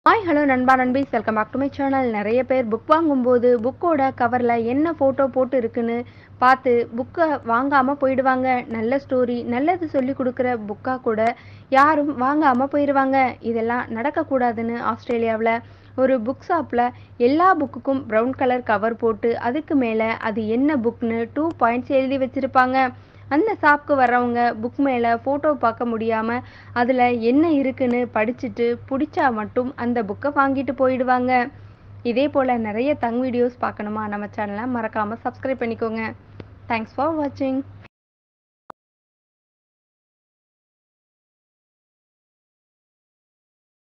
hi hello நண்பா நண்பீஸ் welcome back to my channel நிறைய பேர் புக் வாங்கும்போது புக்கோட கவரில் என்ன ஃபோட்டோ போட்டு இருக்குன்னு பார்த்து புக்கை வாங்காமல் போயிடுவாங்க நல்ல ஸ்டோரி நல்லது சொல்லி கொடுக்குற புக்காக கூட யாரும் வாங்காமல் போயிடுவாங்க இதெல்லாம் நடக்கக்கூடாதுன்னு ஆஸ்திரேலியாவில் ஒரு புக் ஷாப்பில் எல்லா புக்குக்கும் ப்ரௌன் கலர் கவர் போட்டு அதுக்கு மேலே அது என்ன புக்னு டூ பாயிண்ட்ஸ் எழுதி வச்சுருப்பாங்க அந்த ஷாப்க்கு வர்றவங்க புக் மேலே ஃபோட்டோ பார்க்க முடியாமல் அதில் என்ன இருக்குன்னு படிச்சுட்டு பிடிச்சா மட்டும் அந்த புக்கை வாங்கிட்டு போயிடுவாங்க இதே போல் நிறைய தங் வீடியோஸ் பார்க்கணுமா நம்ம சேனலை மறக்காமல் சப்ஸ்கிரைப் பண்ணிக்கோங்க தேங்க்ஸ் ஃபார் வாட்சிங்